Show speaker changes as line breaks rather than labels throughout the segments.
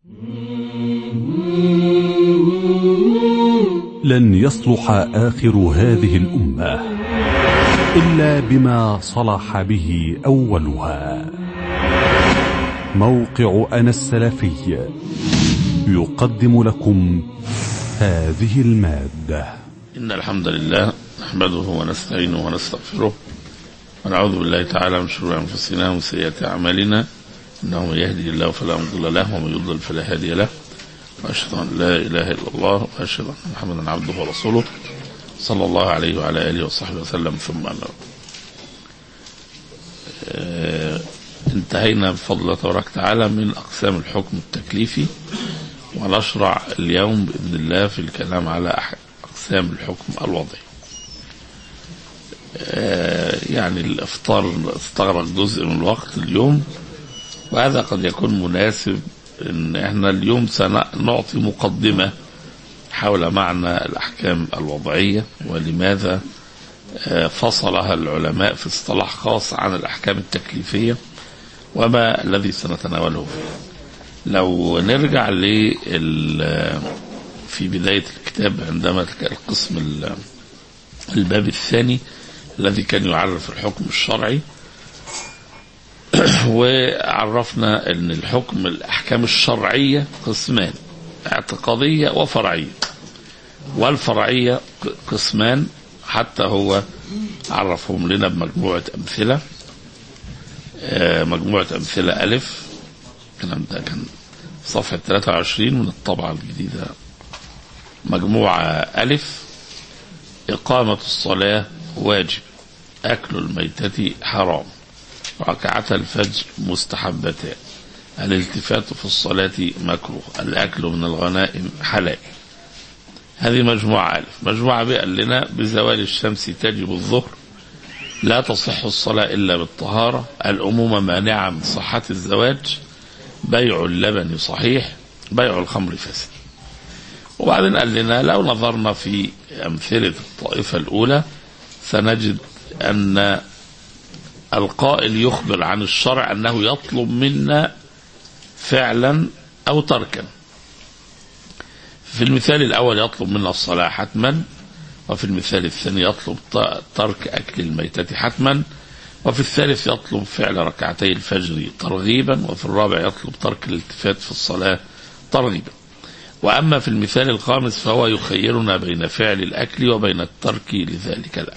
لن يصلح آخر هذه الأمة إلا بما صلح به أولها موقع أنا السلفي يقدم لكم هذه المادة
إن الحمد لله نحمده ونستعينه ونستغفره ونعوذ بالله تعالى من شرور أنفسنا ومن سيئات أعمالنا إنه من يهدي الله فلا مضل له ومن يضلل فلا هادي له وأشهد أن لا إله إلا الله وأشهد أن محمدا عبده ورسوله صلى الله عليه وعلى آله وصحبه وسلم ثم أما بعد. آه، انتهينا بفضل الله تبارك وتعالى من أقسام الحكم التكليفي ونشرع اليوم بإذن الله في الكلام على أح- أقسام الحكم الوضعي آه، يعني الإفطار استغرق جزء من الوقت اليوم وهذا قد يكون مناسب ان احنا اليوم سنعطي مقدمة حول معنى الأحكام الوضعية ولماذا آه، فصلها العلماء في اصطلاح خاص عن الأحكام التكليفية وما الذي سنتناوله فيه لو نرجع لل في بداية الكتاب عندما القسم ال- الباب الثاني الذي كان يعرف الحكم الشرعي وعرفنا ان الحكم الاحكام الشرعيه قسمان اعتقاديه وفرعيه والفرعيه ق- قسمان حتى هو عرفهم لنا بمجموعه امثله آه، مجموعه امثله الف الكلام ده كان صفحه 23 من الطبعه الجديده مجموعه الف اقامه الصلاه واجب اكل الميته حرام ركعة الفجر مستحبتان الالتفات في الصلاة مكروه الأكل من الغنائم حلال هذه مجموعة ألف مجموعة ب قال لنا بزوال الشمس تجب الظهر لا تصح الصلاة إلا بالطهارة الأمومة مانعة من صحة الزواج بيع اللبن صحيح بيع الخمر فاسد وبعدين قال لنا لو نظرنا في أمثلة الطائفة الأولى سنجد أن القائل يخبر عن الشرع انه يطلب منا فعلا او تركا في المثال الاول يطلب منا الصلاه حتما وفي المثال الثاني يطلب ت- ترك اكل الميتة حتما وفي الثالث يطلب فعل ركعتي الفجر ترغيبا وفي الرابع يطلب ترك الالتفات في الصلاه ترغيبا واما في المثال الخامس فهو يخيرنا بين فعل الاكل وبين الترك لذلك الاكل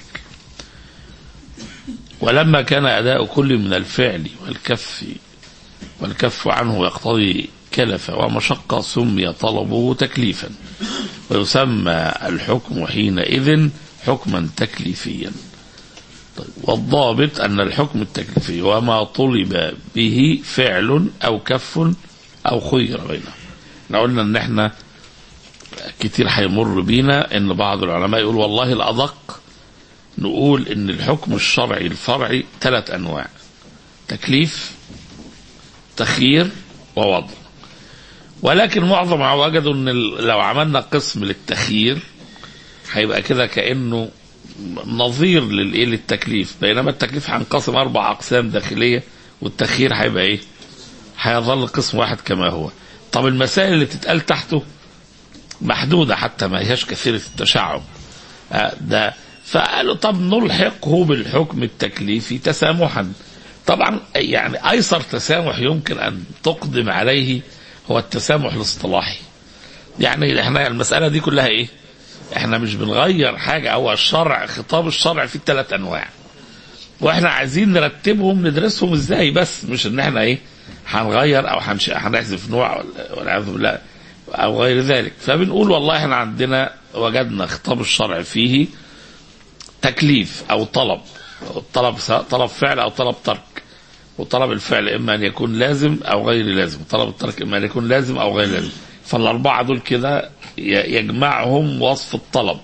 ولما كان أداء كل من الفعل والكف والكف عنه يقتضي كلفة ومشقة سمي طلبه تكليفا ويسمى الحكم حينئذ حكما تكليفيا طيب والضابط أن الحكم التكليفي وما طلب به فعل أو كف أو خير بينهم احنا قلنا ان احنا كتير هيمر بينا ان بعض العلماء يقول والله الأدق نقول ان الحكم الشرعي الفرعي ثلاث انواع تكليف تخيير ووضع ولكن معظم وجدوا ان ال- لو عملنا قسم للتخيير هيبقى كده كانه نظير للايه للتكليف بينما التكليف هينقسم اربع اقسام داخليه والتخيير هيبقى ايه هيظل قسم واحد كما هو طب المسائل اللي تتقال تحته محدوده حتى ما هياش كثيره التشعب آه، ده فقالوا طب نلحقه بالحكم التكليفي تسامحا طبعا يعني ايسر تسامح يمكن ان تقدم عليه هو التسامح الاصطلاحي يعني احنا المساله دي كلها ايه احنا مش بنغير حاجه هو الشرع خطاب الشرع فيه ثلاث انواع واحنا عايزين نرتبهم ندرسهم ازاي بس مش ان احنا ايه هنغير او هنش- هنحذف نوع ولا- والعياذ بالله او غير ذلك فبنقول والله احنا عندنا وجدنا خطاب الشرع فيه تكليف او طلب الطلب سواء طلب فعل او طلب ترك وطلب الفعل اما ان يكون لازم او غير لازم طلب الترك اما ان يكون لازم او غير لازم فالاربعه دول كده ي- يجمعهم وصف الطلب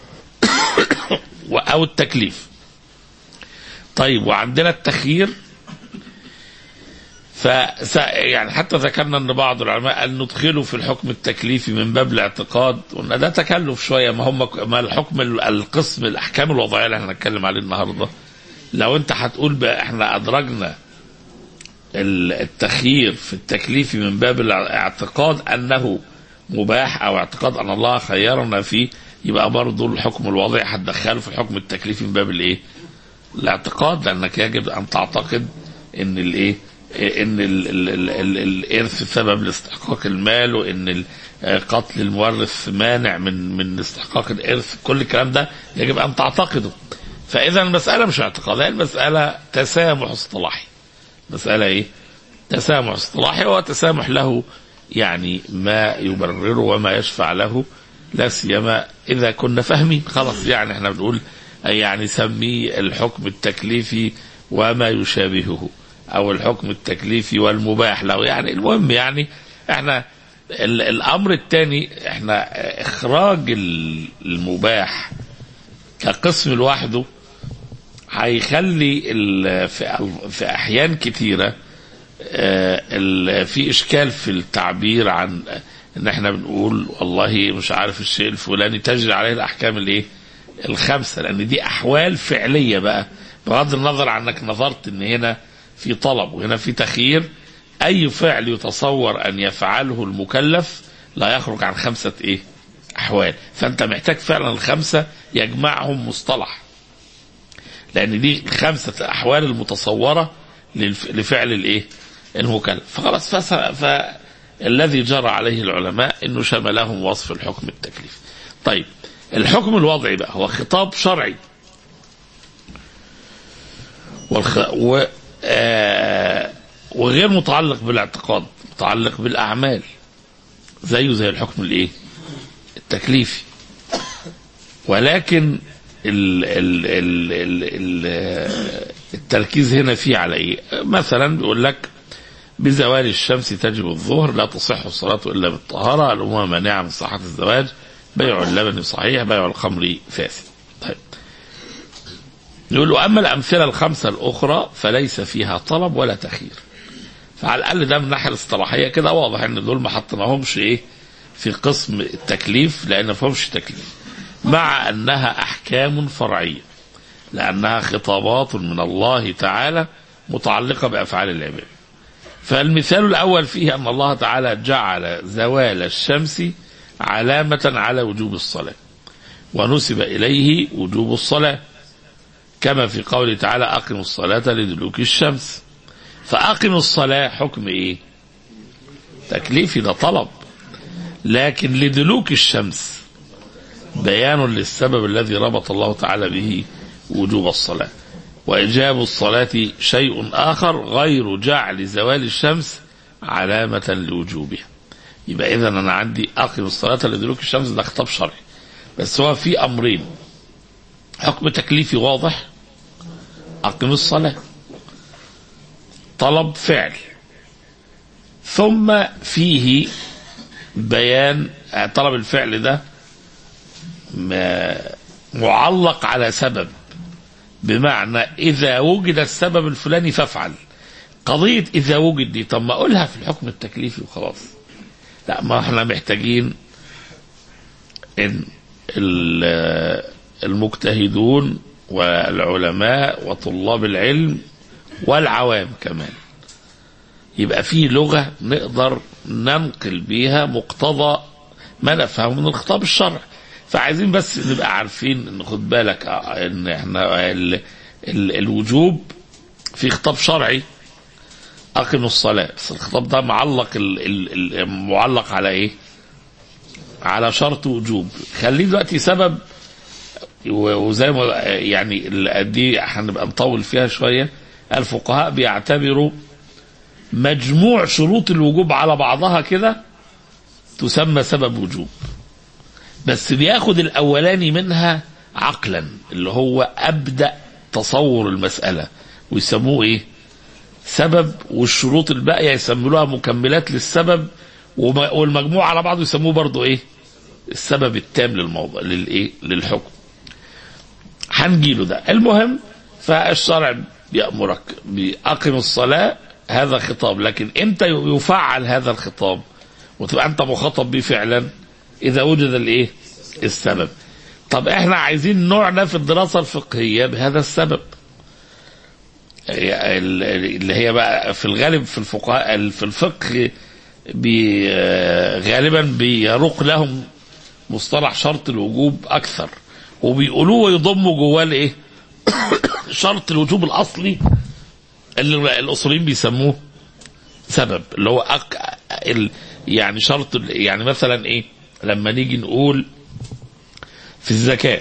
و- او التكليف طيب وعندنا التخيير ف يعني حتى ذكرنا ان بعض العلماء قال ندخله في الحكم التكليفي من باب الاعتقاد وان ده تكلف شويه ما هم ما الحكم ال- القسم الاحكام الوضعيه اللي احنا هنتكلم عليه النهارده لو انت هتقول بقى احنا ادرجنا ال- التخيير في التكليف من باب الاعتقاد انه مباح او اعتقاد ان الله خيرنا فيه يبقى برضه الحكم الوضعي هتدخله في الحكم التكليفي من باب الايه؟ الاعتقاد لانك يجب ان تعتقد ان الايه؟ ان ال- ال- ال- ال- الارث سبب لاستحقاق المال وان ال- قتل المورث مانع من من استحقاق الارث كل الكلام ده يجب ان تعتقده فاذا المساله مش اعتقاديه المساله تسامح اصطلاحي مساله ايه؟ تسامح اصطلاحي وتسامح له يعني ما يبرره وما يشفع له لا سيما اذا كنا فاهمين خلاص يعني احنا بنقول يعني سميه الحكم التكليفي وما يشابهه او الحكم التكليفي والمباح له يعني المهم يعني احنا ال- الامر الثاني احنا اخراج ال- المباح كقسم لوحده هيخلي ال- في في احيان كثيره آه، ال- في اشكال في التعبير عن ان احنا بنقول والله مش عارف الشيء الفلاني تجري عليه الاحكام الايه الخمسه لان دي احوال فعليه بقى بغض النظر عن انك نظرت ان هنا في طلب وهنا في تخيير اي فعل يتصور ان يفعله المكلف لا يخرج عن خمسه ايه احوال فانت محتاج فعلا الخمسه يجمعهم مصطلح لان دي خمسه احوال المتصوره للف- لفعل الايه المكلف فخلاص فس- فالذي جرى عليه العلماء انه شملهم وصف الحكم التكليفي طيب الحكم الوضعي بقى هو خطاب شرعي والخ... و... آه... وغير متعلق بالاعتقاد متعلق بالاعمال زيه زي الحكم الايه التكليفي ولكن ال ال ال ال ال التركيز هنا فيه على ايه مثلا بيقول لك بزوال الشمس تجب الظهر لا تصح الصلاة إلا بالطهارة الأمور مانعة من صحة الزواج بيع اللبن صحيح بيع الخمر فاسد طيب يقول له أما الأمثلة الخمسة الأخرى فليس فيها طلب ولا تخيير فعلى الأقل ده من الناحية الاصطلاحية كده واضح إن دول ما حطيناهمش إيه في قسم التكليف لأن ما فيهمش تكليف مع أنها أحكام فرعية لأنها خطابات من الله تعالى متعلقة بأفعال العباد فالمثال الأول فيه أن الله تعالى جعل زوال الشمس علامة على وجوب الصلاة ونسب إليه وجوب الصلاة كما في قوله تعالى أقم الصلاة لدلوك الشمس فأقم الصلاة حكم إيه تكليفي ده طلب لكن لدلوك الشمس بيان للسبب الذي ربط الله تعالى به وجوب الصلاة وإجاب الصلاة شيء آخر غير جعل زوال الشمس علامة لوجوبها يبقى إذا أنا عندي أقم الصلاة لدلوك الشمس ده خطاب شرعي بس هو في أمرين حكم تكليفي واضح أقم الصلاة طلب فعل ثم فيه بيان طلب الفعل ده معلق على سبب بمعنى إذا وجد السبب الفلاني فافعل قضية إذا وجد دي طب ما أقولها في الحكم التكليفي وخلاص لا ما احنا محتاجين إن المجتهدون والعلماء وطلاب العلم والعوام كمان يبقى في لغة نقدر ننقل بيها مقتضى ما نفهمه من الخطاب الشرعي فعايزين بس نبقى عارفين ان خد بالك ان احنا ال ال الوجوب في خطاب شرعي اقم الصلاه بس الخطاب ده معلق ال ال ال معلق على ايه؟ على شرط وجوب خليه دلوقتي سبب وزي ما يعني دي هنبقى نطول فيها شويه الفقهاء بيعتبروا مجموع شروط الوجوب على بعضها كده تسمى سبب وجوب بس بياخد الاولاني منها عقلا اللي هو ابدا تصور المساله ويسموه ايه سبب والشروط الباقيه يسموها مكملات للسبب والمجموع على بعضه يسموه برضه ايه السبب التام للموضوع للايه للحكم هنجيله ده المهم فالشرع بيأمرك بأقم الصلاة هذا خطاب لكن امتى يفعل هذا الخطاب وتبقى انت مخاطب به فعلا اذا وجد الايه السبب طب احنا عايزين نوع ده في الدراسة الفقهية بهذا السبب اللي هي بقى في الغالب في الفقهاء في الفقه بي غالبا بيروق لهم مصطلح شرط الوجوب اكثر وبيقولوه ويضموا جواه الايه؟ شرط الوجوب الاصلي اللي الاصوليين بيسموه سبب اللي هو أك... ال... يعني شرط ال- يعني مثلا ايه لما نيجي نقول في الزكاه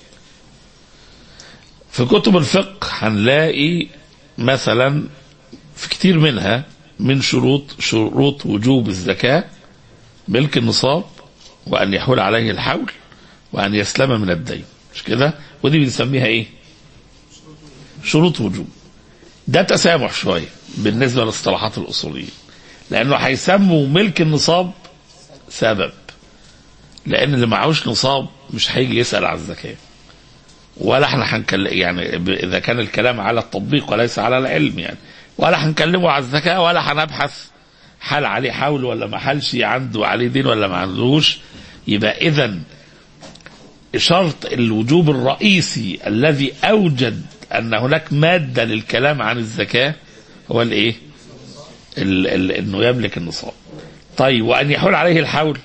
في كتب الفقه هنلاقي مثلا في كتير منها من شروط شروط وجوب الزكاة ملك النصاب وأن يحول عليه الحول وأن يسلم من الدين مش كده ودي بنسميها إيه شروط وجوب ده تسامح شوية بالنسبة للاصطلاحات الأصولية لأنه هيسموا ملك النصاب سبب لأن اللي معهوش نصاب مش هيجي يسأل على الزكاة ولا احنا هنكلم يعني ب- اذا كان الكلام على التطبيق وليس على العلم يعني ولا هنكلمه على الزكاه ولا هنبحث حال عليه حول ولا ما حالش عنده عليه دين ولا ما عندوش يبقى اذا شرط الوجوب الرئيسي الذي اوجد ان هناك ماده للكلام عن الزكاه هو الايه؟ ال- ال- انه يملك النصاب. طيب وان يحول عليه الحول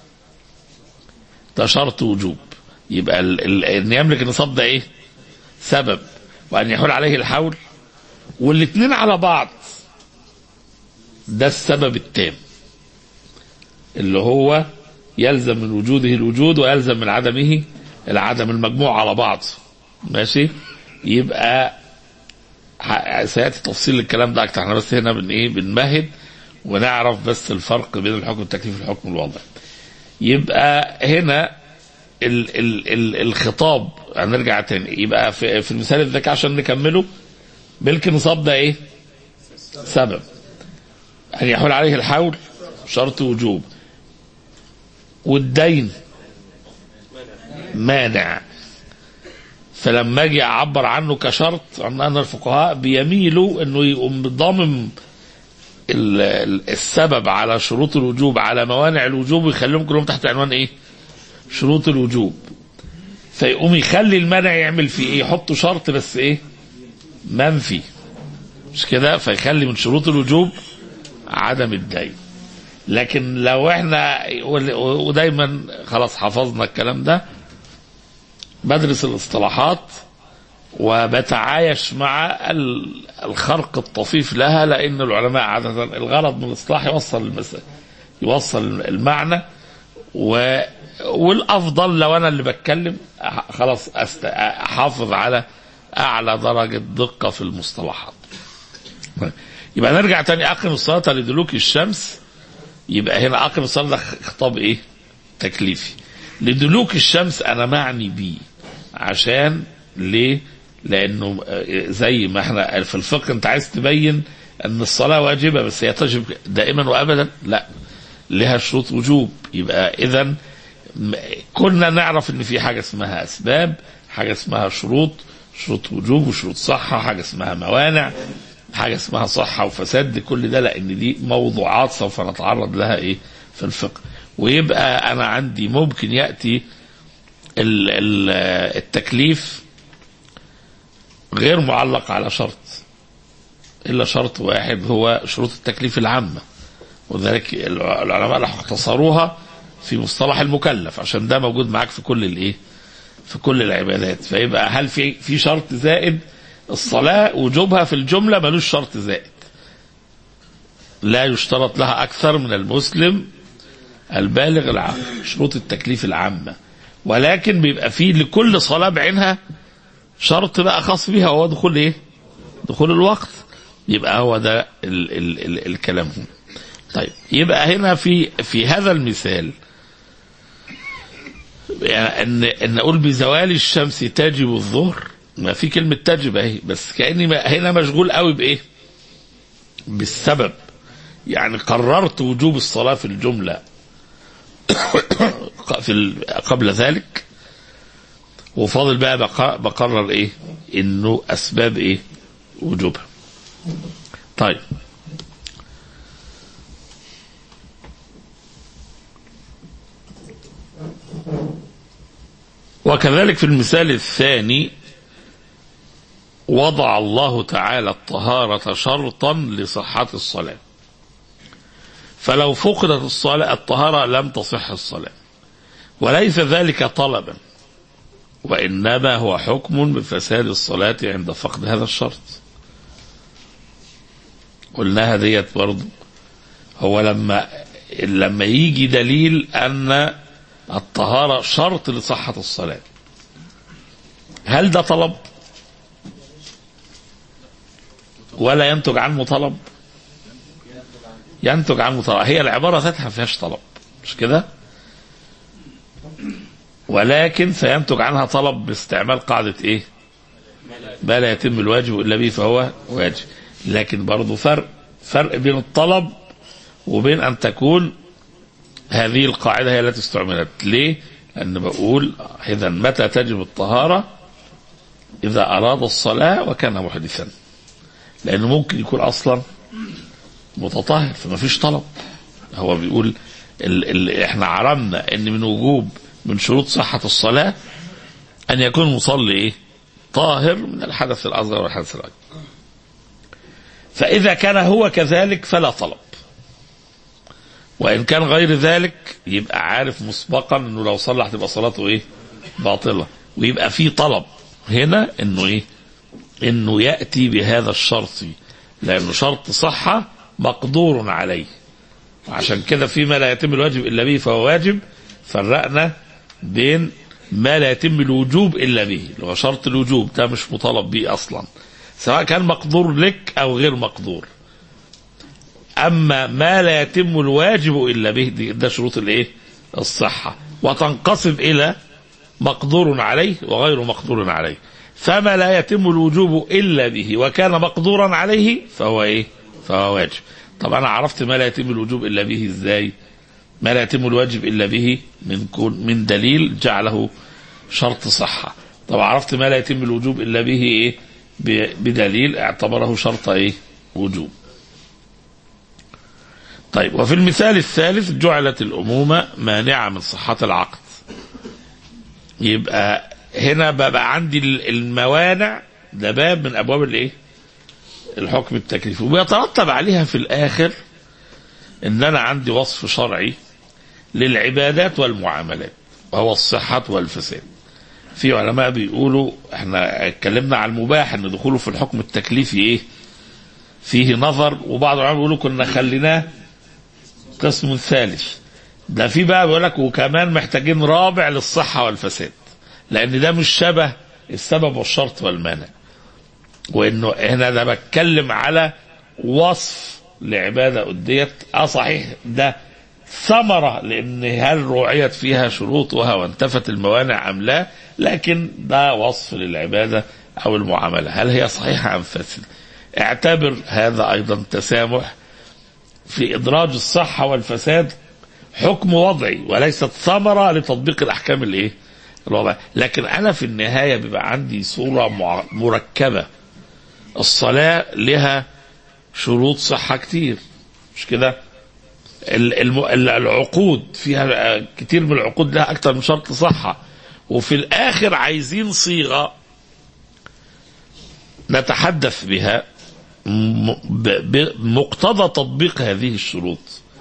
ده شرط وجوب يبقى ال- ال- ان يملك النصاب ده ايه؟ سبب وان يحول عليه الحول والاثنين على بعض ده السبب التام اللي هو يلزم من وجوده الوجود ويلزم من عدمه العدم المجموع على بعض ماشي يبقى ح- سياتي تفصيل الكلام ده اكتر احنا بس هنا بن ايه بنمهد ونعرف بس الفرق بين الحكم التكليفي والحكم الوضعي يبقى هنا ال ال ال الخطاب هنرجع تاني يبقى في, في المثال الذكي عشان نكمله ملك النصاب ده ايه؟ سبب ان يحول عليه الحول شرط وجوب والدين مانع فلما اجي اعبر عنه كشرط ان ان الفقهاء بيميلوا انه يقوم ضامن ال- ال- السبب على شروط الوجوب على موانع الوجوب ويخليهم كلهم تحت عنوان ايه؟ شروط الوجوب فيقوم يخلي المانع يعمل فيه ايه يحط شرط بس ايه منفي مش كده فيخلي من شروط الوجوب عدم الدين لكن لو احنا وال- ودايما خلاص حفظنا الكلام ده بدرس الاصطلاحات وبتعايش مع ال- الخرق الطفيف لها لان العلماء عاده الغرض من الاصلاح يوصل المسألة يوصل المعنى و... والافضل لو انا اللي بتكلم أح- خلاص أست... احافظ على اعلى درجه دقه في المصطلحات يبقى نرجع تاني اقم الصلاه لدلوك الشمس يبقى هنا اقم الصلاه ده خطاب ايه تكليفي لدلوك الشمس انا معني بيه عشان ليه لانه آه، زي ما احنا في الفقه انت عايز تبين ان الصلاه واجبه بس هي تجب دائما وابدا لا لها شروط وجوب يبقى اذا م- كنا نعرف ان في حاجه اسمها اسباب حاجه اسمها شروط شروط وجوب وشروط صحه حاجه اسمها موانع حاجه اسمها صحه وفساد دي كل ده لان دي موضوعات سوف نتعرض لها ايه في الفقه ويبقى انا عندي ممكن ياتي ال- ال- التكليف غير معلق على شرط الا شرط واحد هو شروط التكليف العامه وذلك العلماء راح اختصروها في مصطلح المكلف عشان ده موجود معاك في كل الايه في كل العبادات فيبقى هل في في شرط زائد الصلاه وجوبها في الجمله ملوش شرط زائد لا يشترط لها اكثر من المسلم البالغ العاقل شروط التكليف العامه ولكن بيبقى فيه لكل صلاه بعينها شرط بقى خاص بيها وهو دخول ايه دخول الوقت يبقى هو ده ال ال ال الكلام هنا طيب يبقى هنا في في هذا المثال يعني ان ان اقول بزوال الشمس تجب الظهر ما في كلمه تجب اهي بس كاني ما- هنا مشغول قوي بايه؟ بالسبب يعني قررت وجوب الصلاه في الجمله في ال- قبل ذلك وفاضل بقى بق- بقرر ايه؟ انه اسباب ايه؟ وجوبها. طيب وكذلك في المثال الثاني وضع الله تعالى الطهارة شرطا لصحة الصلاة فلو فقدت الصلاة الطهارة لم تصح الصلاة وليس ذلك طلبا وإنما هو حكم بفساد الصلاة عند فقد هذا الشرط قلناها ديت برضه هو لما لما يجي دليل أن الطهارة شرط لصحة الصلاة هل ده طلب ولا ينتج عنه طلب ينتج عنه طلب هي العبارة ذاتها ما فيهاش طلب مش كده ولكن سينتج عنها طلب باستعمال قاعدة ايه ما لا يتم الواجب الا به فهو واجب لكن برضه فرق فرق بين الطلب وبين ان تكون هذه القاعدة هي التي استعملت ليه لأن بقول إذا متى تجب الطهارة إذا أراد الصلاة وكان محدثا لأنه ممكن يكون أصلا متطهر فما فيش طلب هو بيقول ال ال احنا عرفنا ان من وجوب من شروط صحة الصلاة ان يكون المصلي ايه طاهر من الحدث الاصغر والحدث الاكبر فاذا كان هو كذلك فلا طلب وان كان غير ذلك يبقى عارف مسبقا انه لو صلى هتبقى صلاته ايه باطلة ويبقى في طلب هنا انه ايه انه ياتي بهذا الشرط لانه شرط صحه مقدور عليه عشان كده فيما لا يتم الواجب الا به فهو واجب فرقنا بين ما لا يتم الوجوب الا به اللي هو شرط الوجوب ده مش مطالب به اصلا سواء كان مقدور لك او غير مقدور اما ما لا يتم الواجب الا به دي ده شروط الايه الصحه وتنقسم الى مقدور عليه وغير مقدور عليه فما لا يتم الوجوب الا به وكان مقدورا عليه فهو ايه فهو واجب طب انا عرفت ما لا يتم الوجوب الا به ازاي ما لا يتم الواجب الا به من كون من دليل جعله شرط صحه طب عرفت ما لا يتم الوجوب الا به ايه بدليل اعتبره شرط ايه وجوب طيب وفي المثال الثالث جعلت الامومه مانعه من صحه العقد يبقى هنا بقى عندي الموانع ده باب من ابواب الايه الحكم التكليفي وبيترتب عليها في الاخر ان انا عندي وصف شرعي للعبادات والمعاملات وهو الصحة والفساد في علماء بيقولوا احنا اتكلمنا عن المباح ان دخوله في الحكم التكليفي ايه فيه نظر وبعض العلماء بيقولوا كنا خليناه قسم ثالث ده في بقى بيقول لك وكمان محتاجين رابع للصحة والفساد لان ده مش شبه السبب والشرط والمانع وانه هنا ده بتكلم على وصف لعباده اديت اه صحيح ده ثمره لان هل روعيت فيها شروطها وانتفت الموانع ام لا لكن ده وصف للعباده او المعامله هل هي صحيحه ام فاسده اعتبر هذا ايضا تسامح في ادراج الصحه والفساد حكم وضعي وليست ثمره لتطبيق الاحكام الايه الوضع لكن انا في النهايه بيبقى عندي صوره مركبه الصلاه لها شروط صحه كتير مش كده العقود فيها كتير من العقود لها اكتر من شرط صحه وفي الاخر عايزين صيغه نتحدث بها بمقتضى تطبيق هذه الشروط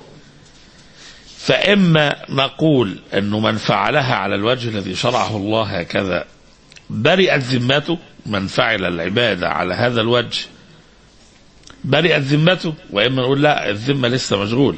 فإما نقول أنه من فعلها على الوجه الذي شرعه الله هكذا برئت ذمته من فعل العبادة على هذا الوجه برئت ذمته وإما نقول لا الذمة لسه مشغولة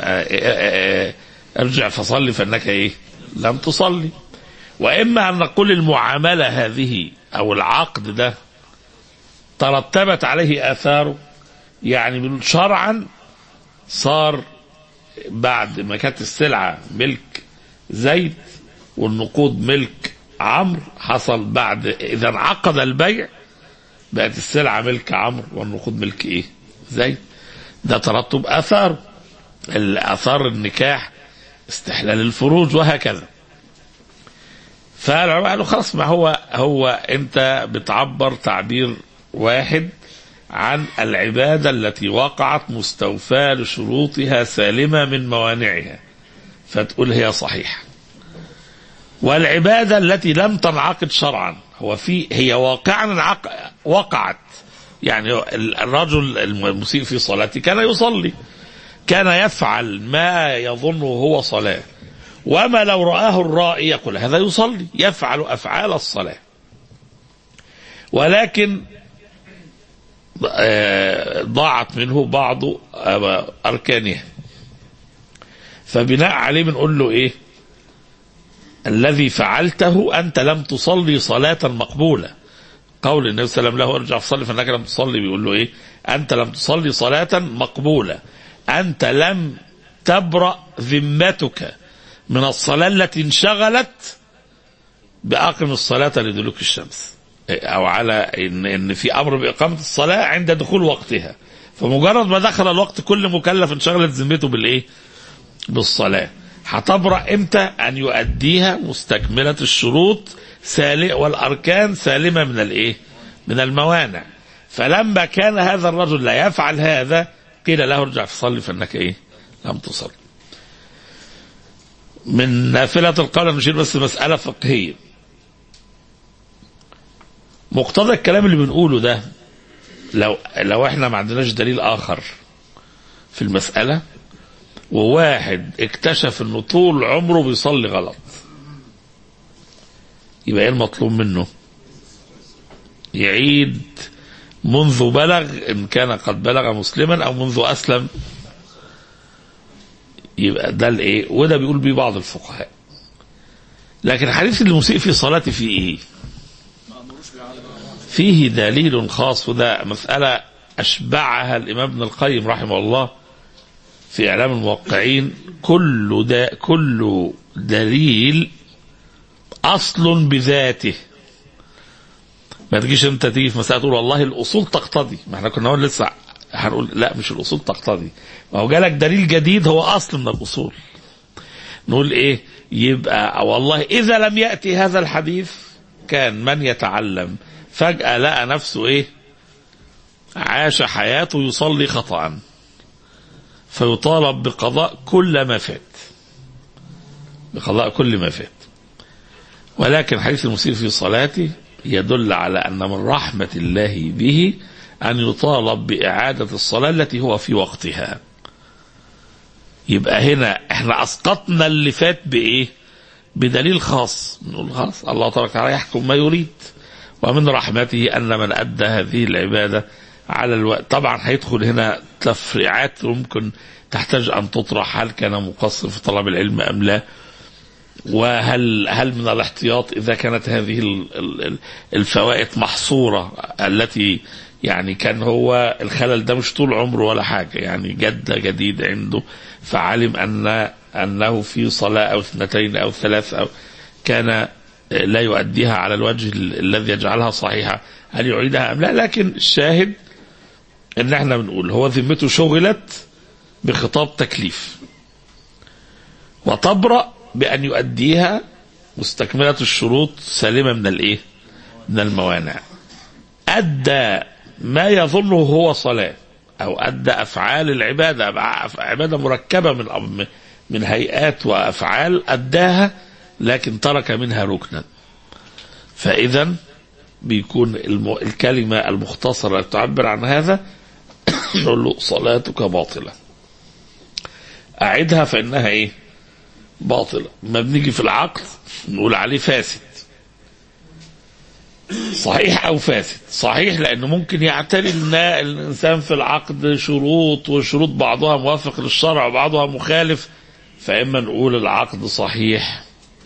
ارجع فصلي فإنك إيه لم تصلي وإما أن نقول المعاملة هذه أو العقد ده ترتبت عليه آثاره يعني شرعا صار بعد ما كانت السلعة ملك زيد والنقود ملك عمرو حصل بعد إذا انعقد البيع بقت السلعة ملك عمرو والنقود ملك إيه زيد ده ترتب آثار الآثار النكاح استحلال الفروج وهكذا فالعلماء قالوا خلاص ما هو هو أنت بتعبر تعبير واحد عن العبادة التي وقعت مستوفاة لشروطها سالمة من موانعها فتقول هي صحيحة والعبادة التي لم تنعقد شرعا هو في هي واقعا انعق- وقعت يعني الرجل المسيء في صلاته كان يصلي كان يفعل ما يظنه هو صلاة وما لو رآه الرائي يقول هذا يصلي يفعل أفعال الصلاة ولكن آه، ضاعت منه بعض آه، أركانها فبناء عليه بنقول له إيه الذي فعلته أنت لم تصلي صلاة مقبولة قول النبي صلى الله عليه وسلم له ارجع فصلي فانك لم تصلي بيقول له ايه انت لم تصلي صلاة مقبولة انت لم تبرأ ذمتك من الصلاة التي انشغلت بأقم الصلاة لدلوك الشمس او على ان ان في امر باقامة الصلاة عند دخول وقتها فمجرد ما دخل الوقت كل مكلف انشغلت ذمته بالايه بالصلاة هتبرأ امتى ان يؤديها مستكملة الشروط سال والاركان سالمة من الايه من الموانع فلما كان هذا الرجل لا يفعل هذا قيل له ارجع فصلي فانك ايه لم تصلي من نافلة القول نشير بس مسألة فقهية مقتضى الكلام اللي بنقوله ده لو لو احنا ما عندناش دليل اخر في المسألة وواحد اكتشف انه طول عمره بيصلي غلط يبقى ايه المطلوب منه يعيد منذ بلغ ان كان قد بلغ مسلما او منذ اسلم يبقى ده الايه وده بيقول بيه بعض الفقهاء لكن حديث المسيء في صلاته فيه ايه فيه دليل خاص وده مسألة أشبعها الإمام ابن القيم رحمه الله في إعلام الموقعين كل دا كل دليل أصل بذاته ما تجيش أنت تيجي في مسألة تقول والله الأصول تقتضي ما احنا كنا نقول لسه هنقول لا مش الأصول تقتضي ما هو جالك دليل جديد هو أصل من الأصول نقول إيه يبقى والله إذا لم يأتي هذا الحديث كان من يتعلم فجأة لقى نفسه إيه عاش حياته يصلي خطأ فيطالب بقضاء كل ما فات بقضاء كل ما فات ولكن حديث المسيء في صلاته يدل على أن من رحمة الله به أن يطالب بإعادة الصلاة التي هو في وقتها يبقى هنا احنا أسقطنا اللي فات بإيه بدليل خاص نقول خلاص الله تبارك وتعالى يحكم ما يريد ومن رحمته أن من أدى هذه العبادة على الوقت طبعا هيدخل هنا تفريعات ممكن تحتاج أن تطرح هل كان مقصر في طلب العلم أم لا وهل هل من الاحتياط إذا كانت هذه ال- ال- الفوائد محصورة التي يعني كان هو الخلل ده مش طول عمره ولا حاجة يعني جد جديد عنده فعلم أن أنه في صلاة أو اثنتين أو ثلاث أو كان لا يؤديها على الوجه ال- الذي يجعلها صحيحة هل يعيدها أم لا لكن الشاهد ان احنا بنقول هو ذمته شغلت بخطاب تكليف وتبرأ بأن يؤديها مستكملة الشروط سالمة من الايه من الموانع أدى ما يظنه هو صلاة أو أدى أفعال العبادة أف- عبادة مركبة من أم- من هيئات وأفعال أداها لكن ترك منها ركنا فإذا بيكون الم... الكلمة المختصرة التي تعبر عن هذا نقول له صلاتك باطلة أعدها فإنها إيه باطلة ما بنيجي في العقد نقول عليه فاسد صحيح أو فاسد صحيح لأنه ممكن يعتري النا- الإنسان في العقد شروط وشروط بعضها موافق للشرع وبعضها مخالف فإما نقول العقد صحيح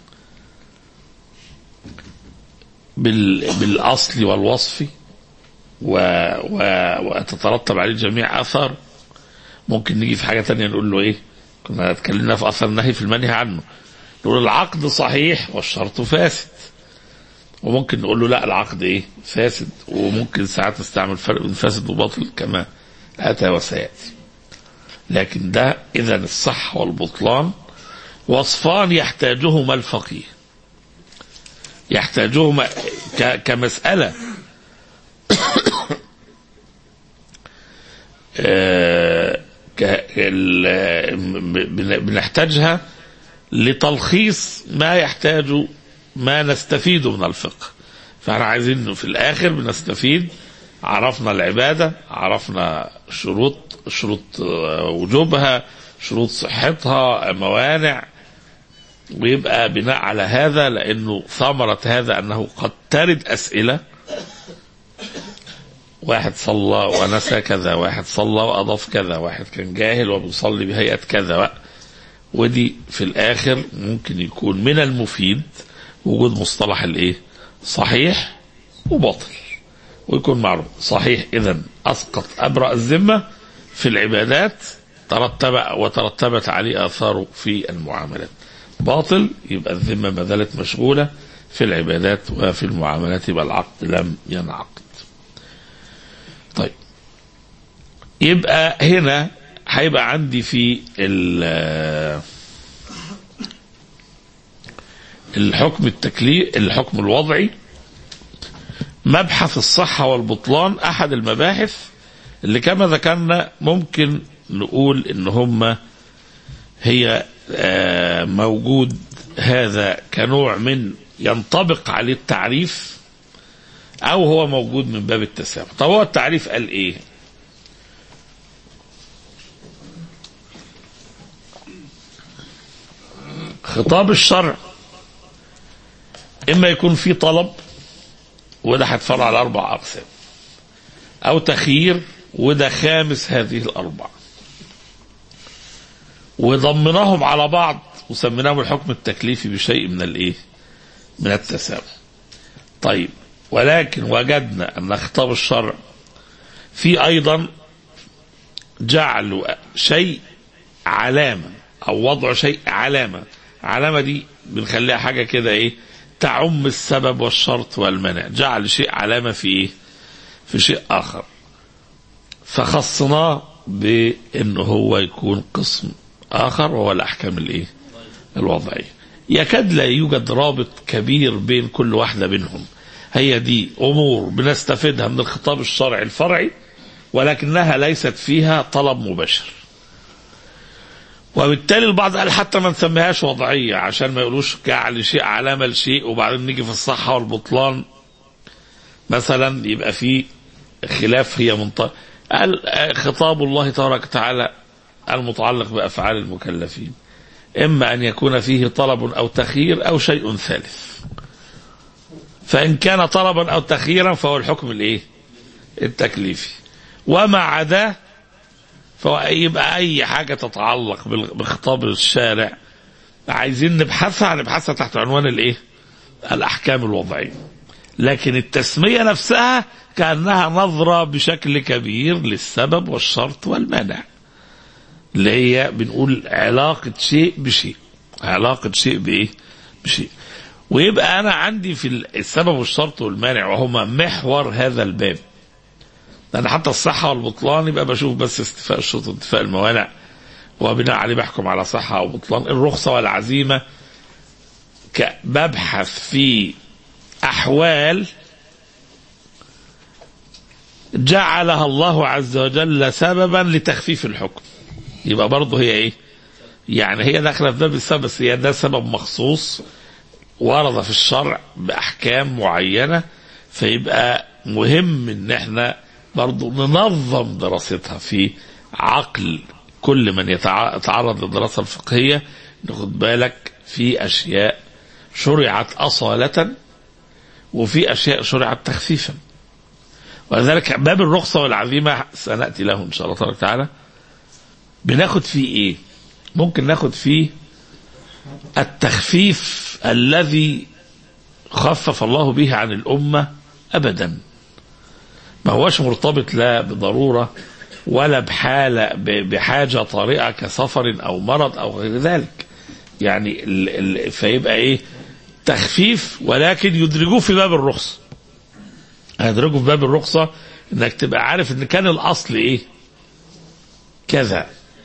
بال... بالأصل والوصف و... و... وتترتب عليه جميع اثار ممكن نيجي في حاجه تانية نقول له ايه كنا اتكلمنا في اثر النهي في المنهي عنه نقول العقد صحيح والشرط فاسد وممكن نقول له لا العقد ايه فاسد وممكن ساعات نستعمل فرق بين فاسد وباطل كما اتى وسياتي لكن ده اذا الصح والبطلان وصفان يحتاجهما الفقيه يحتاجهما ك... كمساله آه، ك- ال- بن- بنحتاجها لتلخيص ما يحتاج ما نستفيد من الفقه فاحنا عايزين في الاخر بنستفيد عرفنا العباده عرفنا شروط شروط آه، وجوبها شروط صحتها موانع ويبقى بناء على هذا لانه ثمره هذا انه قد ترد اسئله واحد صلى ونسى كذا واحد صلى واضاف كذا واحد كان جاهل وبيصلي بهيئه كذا ودي في الاخر ممكن يكون من المفيد وجود مصطلح الايه صحيح وباطل ويكون معروف صحيح اذا اسقط ابرا الذمه في العبادات ترتب وترتبت عليه اثاره في المعاملات باطل يبقى الذمه ما زالت مشغوله في العبادات وفي المعاملات يبقى العقد لم ينعقد طيب يبقى هنا هيبقى عندي في ال- الحكم التكليف الحكم الوضعي مبحث الصحة والبطلان أحد المباحث اللي كما ذكرنا ممكن نقول إن هم هي آه، موجود هذا كنوع من ينطبق عليه التعريف أو هو موجود من باب التسامح طب هو التعريف قال إيه خطاب الشرع إما يكون في طلب وده هيتفرع على أربع أقسام أو تخيير وده خامس هذه الأربع وضمناهم على بعض وسميناهم الحكم التكليفي بشيء من الإيه؟ من التسامح. طيب ولكن وجدنا أن خطاب الشرع في أيضا جعل شيء علامة أو وضع شيء علامة علامة دي بنخليها حاجة كده إيه تعم السبب والشرط والمنع جعل شيء علامة في إيه في شيء آخر فخصناه بأنه هو يكون قسم آخر وهو الأحكام الإيه الوضعية يكاد لا يوجد رابط كبير بين كل واحدة منهم هي دي أمور بنستفيدها من الخطاب الشرعي الفرعي ولكنها ليست فيها طلب مباشر وبالتالي البعض قال حتى ما نسميهاش وضعية عشان ما يقولوش جعل شيء علامة لشيء وبعدين نيجي في الصحة والبطلان مثلا يبقى في خلاف هي منطقة قال خطاب الله تبارك وتعالى المتعلق بأفعال المكلفين إما أن يكون فيه طلب أو تخيير أو شيء ثالث فإن كان طلبا أو تخييرا فهو الحكم الإيه التكليفي وما عداه فهو يبقى أي حاجة تتعلق بال- بخطاب الشارع عايزين نبحثها نبحثها تحت عنوان الإيه الأحكام الوضعية لكن التسمية نفسها كأنها نظرة بشكل كبير للسبب والشرط والمانع اللي هي بنقول علاقة شيء بشيء علاقة شيء بإيه بشيء ويبقى أنا عندي في السبب والشرط والمانع وهما محور هذا الباب لأن حتى الصحة والبطلان يبقى بشوف بس استيفاء الشروط وانتفاء الموانع وبناء عليه بحكم على صحة أو بطلان الرخصة والعزيمة ك- ببحث في أحوال جعلها الله عز وجل سببا لتخفيف الحكم يبقى برضه هي ايه يعني هي داخله في باب السبب بس هي ده سبب مخصوص ورد في الشرع باحكام معينه فيبقى مهم ان احنا برضه ننظم دراستها في عقل كل من يتع- يتعرض للدراسه الفقهيه ناخد بالك في اشياء شرعت اصاله وفي اشياء شرعت تخفيفا ولذلك باب الرخصه والعزيمه سناتي له ان شاء الله تبارك وتعالى بناخد فيه ايه ممكن ناخد فيه التخفيف الذي خفف الله به عن الأمة أبدا ما هوش مرتبط لا بضرورة ولا بحالة ب- بحاجة طارئة كسفر أو مرض أو غير ذلك يعني ال ال فيبقى إيه تخفيف ولكن يدرجوه في باب الرخصة هيدرجوا في باب الرخصة انك تبقى عارف ان كان الاصل ايه كذا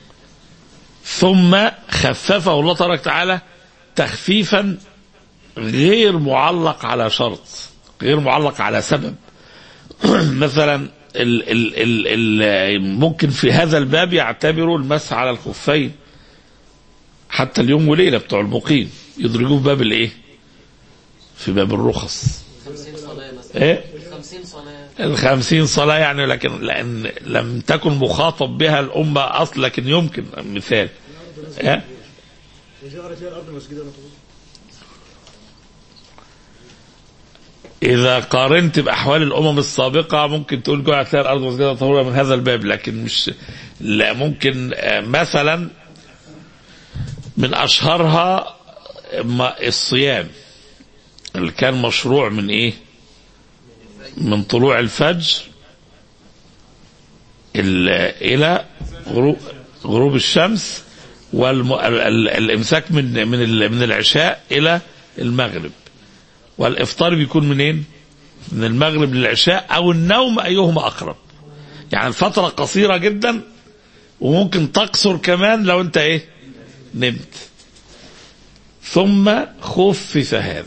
ثم خففه الله تبارك وتعالى تخفيفا غير معلق على شرط غير معلق على سبب مثلا ال ال ال ال ممكن في هذا الباب يعتبروا المسح على الخفين حتى اليوم وليله بتوع المقيم يدرجوه في باب الايه؟ في باب الرخص
خمسين صلاة
ايه
الخمسين صلاة
الخمسين صلاة يعني لكن لأن لم تكن مخاطب بها الأمة أصل لكن يمكن مثال إيه؟
وجعلت لها الارض مسجدا وطهورا
إذا قارنت بأحوال الأمم السابقة ممكن تقول جعلت لها الأرض مسجدا طهورا من هذا الباب لكن مش لا ممكن آه، مثلا من أشهرها ما- الصيام اللي كان مشروع من إيه؟ من طلوع الفجر ال- إلى غروب غروب الشمس والامساك من من ال- من العشاء إلى المغرب والافطار بيكون منين؟ من المغرب للعشاء او النوم ايهما اقرب. يعني الفتره قصيره جدا وممكن تقصر كمان لو انت ايه؟ نمت. ثم خفف هذا.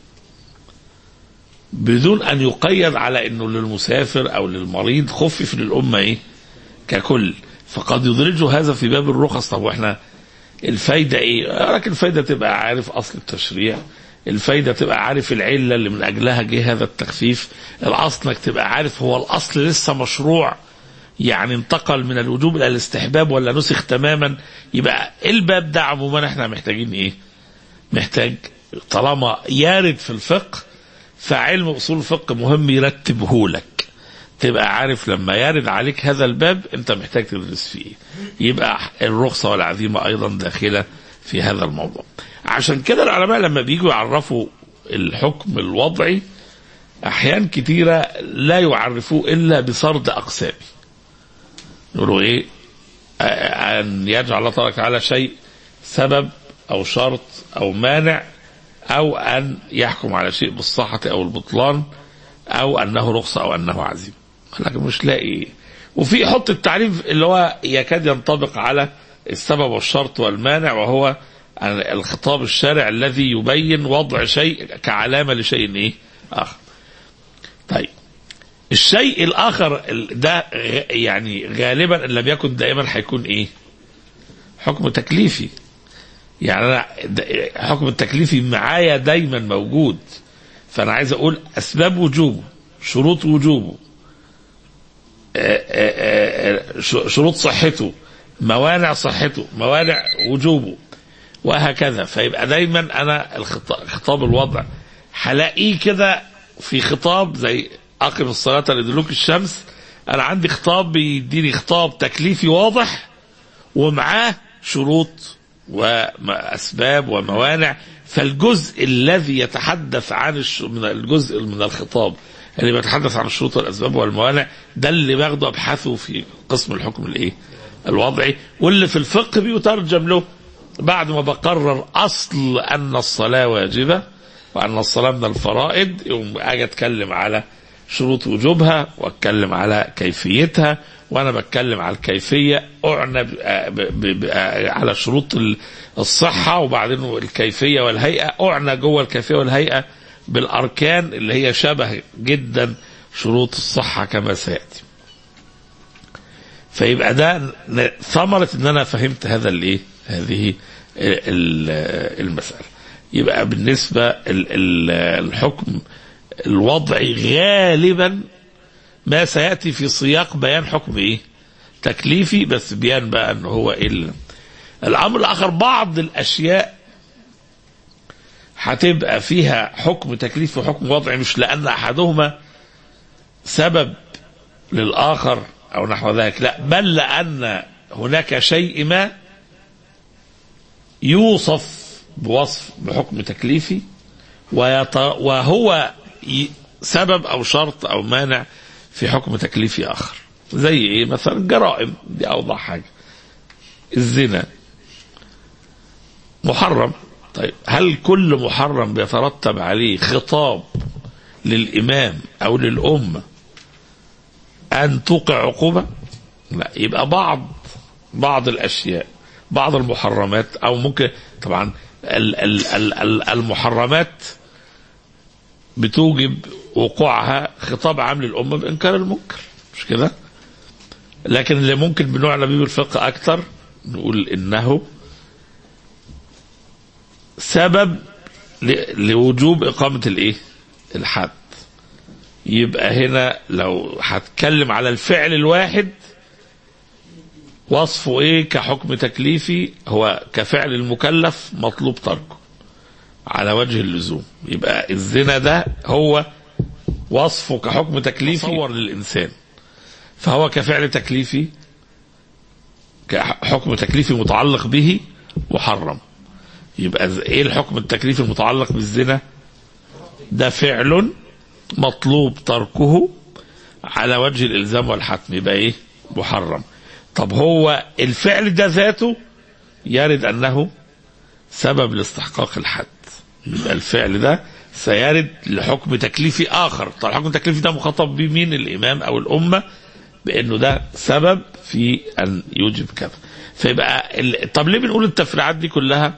بدون ان يقيد على انه للمسافر او للمريض خفف للامه ايه؟ ككل. فقد يدرجه هذا في باب الرخص طب واحنا الفايدة ايه لكن الفايدة تبقى عارف اصل التشريع الفايدة تبقى عارف العلة اللي من اجلها جه هذا التخفيف الاصل انك تبقى عارف هو الاصل لسه مشروع يعني انتقل من الوجوب الى الاستحباب ولا نسخ تماما يبقى الباب ده عموما احنا محتاجين ايه محتاج طالما يارد في الفقه فعلم اصول الفقه مهم يرتبه لك تبقى عارف لما يرد عليك هذا الباب انت محتاج تدرس فيه يبقى الرخصة والعزيمة ايضا داخلة في هذا الموضوع عشان كده العلماء لما بيجوا يعرفوا الحكم الوضعي احيان كتيرة لا يعرفوه الا بسرد اقسامه يقولوا ايه آه، ان يجعل الله تبارك وتعالى شيء سبب او شرط او مانع او ان يحكم على شيء بالصحة او البطلان او انه رخصة او انه عزيمة لكن مش لاقي وفي يحط التعريف اللي هو يكاد ينطبق على السبب والشرط والمانع وهو الخطاب الشارع الذي يبين وضع شيء كعلامة لشيء ايه اخر طيب الشيء الاخر ال- ده غ- يعني غالبا ان لم يكن دائما هيكون ايه حكم تكليفي يعني انا د- حكم التكليفي معايا دايما موجود فانا عايز اقول اسباب وجوبه شروط وجوبه آه، آه، آه، ش- شروط صحته موانع صحته موانع وجوبه وهكذا فيبقى دايما انا الخط- خطاب الوضع هلاقيه كده في خطاب زي اقم الصلاه لدلوك الشمس انا عندي خطاب بيديني خطاب تكليفي واضح ومعاه شروط واسباب وموانع فالجزء الذي يتحدث عن الش... من الجزء من الخطاب اللي بيتحدث عن الشروط والاسباب والموانع ده اللي باخده ابحثه في قسم الحكم الايه؟ الوضعي واللي في الفقه بيترجم له بعد ما بقرر اصل ان الصلاه واجبه وان الصلاه من الفرائض يقوم اجي اتكلم على شروط وجوبها واتكلم على كيفيتها وانا بتكلم على الكيفيه اعنى ب- ب- ب- على شروط ال- الصحه وبعدين الكيفيه والهيئه اعنى جوه الكيفيه والهيئه بالاركان اللي هي شبه جدا شروط الصحه كما سياتي. فيبقى ده ن- ثمره ان انا فهمت هذا الايه؟ هذه ال- المساله. يبقى بالنسبه ال- ال- الحكم الوضعي غالبا ما سياتي في سياق بيان حكم ايه؟ تكليفي بس بيان بقى ان هو ايه ال- الامر الاخر بعض الاشياء هتبقى فيها حكم تكليفي وحكم وضعي مش لان احدهما سبب للاخر او نحو ذلك لا بل لان هناك شيء ما يوصف بوصف بحكم تكليفي ويط... وهو ي... سبب او شرط او مانع في حكم تكليفي اخر زي ايه مثلا الجرائم دي اوضح حاجه الزنا محرم طيب هل كل محرم بيترتب عليه خطاب للامام او للامه ان توقع عقوبه لا يبقى بعض بعض الاشياء بعض المحرمات او ممكن طبعا ال- ال- ال- ال- المحرمات بتوجب وقوعها خطاب عام للأمة بإنكار المنكر مش كده لكن اللي ممكن بنعنى بيه بالفقه أكتر نقول إنه سبب ل- لوجوب إقامة الإيه الحد يبقى هنا لو هتكلم على الفعل الواحد وصفه ايه كحكم تكليفي هو كفعل المكلف مطلوب تركه على وجه اللزوم يبقى الزنا ده هو وصفه كحكم تكليفي صور للإنسان فهو كفعل تكليفي كحكم تكليفي متعلق به محرم يبقى ز- ايه الحكم التكليفي المتعلق بالزنا ده فعل مطلوب تركه على وجه الالزام والحتم يبقى ايه محرم طب هو الفعل ده ذاته يرد انه سبب لاستحقاق الحد يبقى الفعل ده سيرد لحكم تكليفي اخر طب الحكم التكليفي ده مخاطب بيه مين الامام او الامه بانه ده سبب في ان يوجب كذا فيبقى ال... طب ليه بنقول التفريعات دي كلها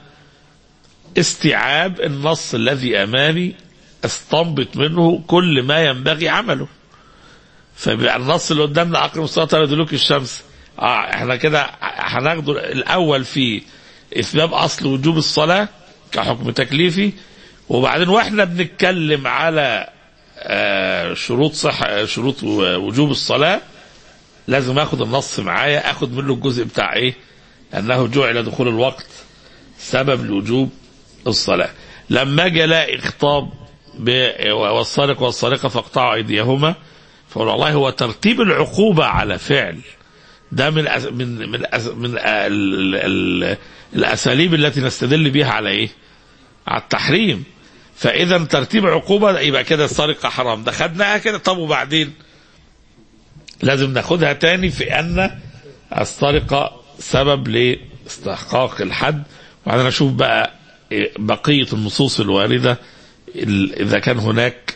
استيعاب النص الذي امامي استنبط منه كل ما ينبغي عمله فبقى النص اللي قدامنا اقرب الصلاه الى دلوك الشمس اه احنا كده هناخده الاول في اثبات اصل وجوب الصلاه كحكم تكليفي وبعدين واحنا بنتكلم على آه، شروط صح شروط وجوب الصلاه لازم اخد النص معايا اخد منه الجزء بتاع ايه انه جعل دخول الوقت سبب لوجوب الصلاه لما اجي الاقي خطاب ب- والسارق والسارقه فاقطعوا ايديهما فقول والله هو ترتيب العقوبه على فعل ده من أس من من أس من ال ال الاساليب التي نستدل بها على ايه؟ على التحريم فاذا ترتيب عقوبه يبقى كده السرقه حرام ده خدناها كده طب وبعدين لازم ناخدها تاني في ان السرقه سبب لاستحقاق الحد وبعدين اشوف بقى إيه بقيه النصوص الوارده ال- اذا كان هناك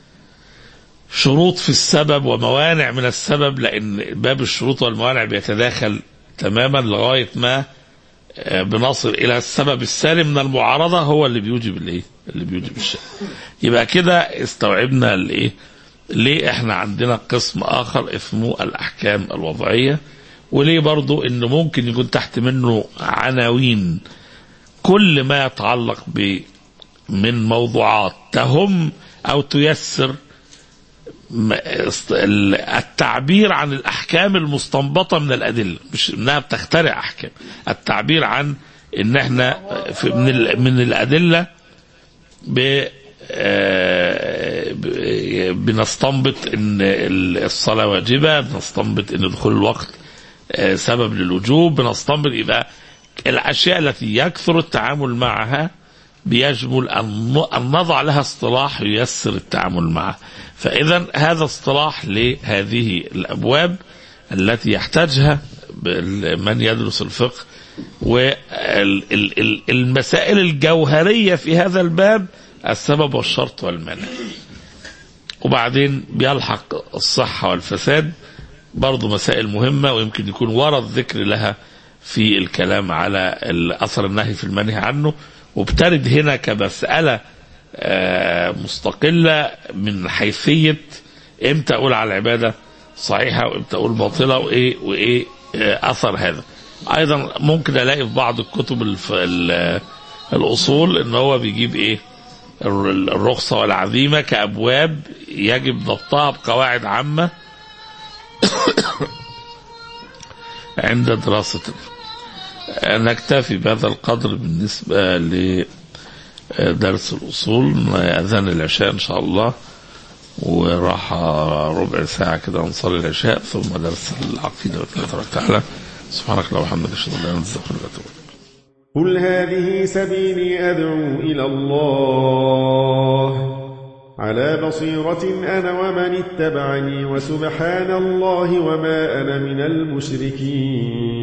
شروط في السبب وموانع من السبب لان باب الشروط والموانع بيتداخل تماما لغايه ما آه، بنصل الى السبب السالم من المعارضه هو اللي بيوجب الايه؟ اللي بيوجب الشيء. يبقى كده استوعبنا الايه؟ ليه احنا عندنا قسم اخر اسمه الاحكام الوضعيه وليه برضو انه ممكن يكون تحت منه عناوين كل ما يتعلق ب من موضوعات تهم او تيسر م- است- ال- التعبير عن الاحكام المستنبطه من الادله مش انها بتخترع احكام التعبير عن ان احنا في من ال- من الادله ب آه، ب- بنستنبط ان ال- الصلاه واجبه بنستنبط ان دخول الوقت آه، سبب للوجوب بنستنبط يبقى الاشياء التي يكثر التعامل معها بيجمل أن أن نضع لها اصطلاح ييسر التعامل معه فإذا هذا اصطلاح لهذه الأبواب التي يحتاجها من يدرس الفقه والمسائل الجوهرية في هذا الباب السبب والشرط والمنع وبعدين بيلحق الصحة والفساد برضو مسائل مهمة ويمكن يكون ورد ذكر لها في الكلام على أثر النهي في المنهي عنه وبترد هنا كمسألة آه، مستقلة من حيثية امتى اقول على العبادة صحيحة وامتى اقول باطلة وايه وايه آه، اثر هذا ايضا ممكن الاقي في بعض الكتب الف... ال- الاصول ان هو بيجيب ايه الر- الرخصة والعزيمة كابواب يجب ضبطها بقواعد عامة عند دراسة نكتفي بهذا القدر بالنسبة لدرس الأصول أذان العشاء إن شاء الله وراح ربع ساعة كده نصلي العشاء ثم درس العقيدة بإذن الله تعالى سبحانك اللهم وبحمدك أشهد أن لا إله إلا أنت أستغفرك وأتوب إليك
قل هذه سبيلي أدعو إلى الله على بصيرة أنا ومن اتبعني وسبحان الله وما أنا من المشركين